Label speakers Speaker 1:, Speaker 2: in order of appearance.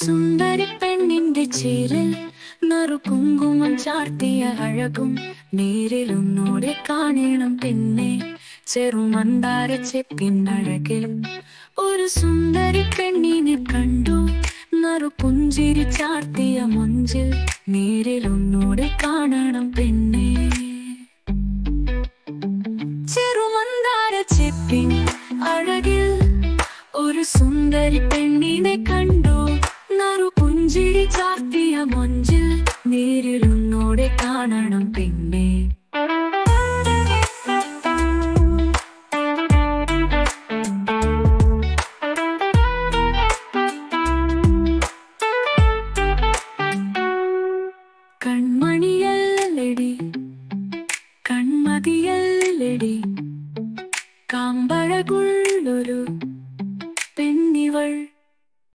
Speaker 1: സുന്ദരി പെണ്ണിന്റെ ചേരിൽ നറു കുങ്കുമം ചാർത്തിയ അഴകും നേരിലൊന്നോടെ കാണണം പിന്നെ ചെറുമന്താര ചെപ്പിനഴകിൽ ഒരു സുന്ദരി പെണ്ണിനെ കണ്ടു നറു പുഞ്ചിരി ചാർത്തിയ മൊഞ്ചിൽ നേരിലൊന്നോടെ കാണണം പിന്നെ ചെറുമന്താര ചെപ്പിൻ അഴകിൽ ഒരു സുന്ദരി പെണ്ണിനെ കണ്ടു നറു പുഞ്ചിരി ചാർത്തിയ മൊഞ്ചിൽ നേരിലൊന്നോടെ കാണണം പിന്നെ കൺമണിയല്ലടി കൺമതിയല്ലടി കാമ്പഴകുള്ളൊരു പെണ്ണിവൾ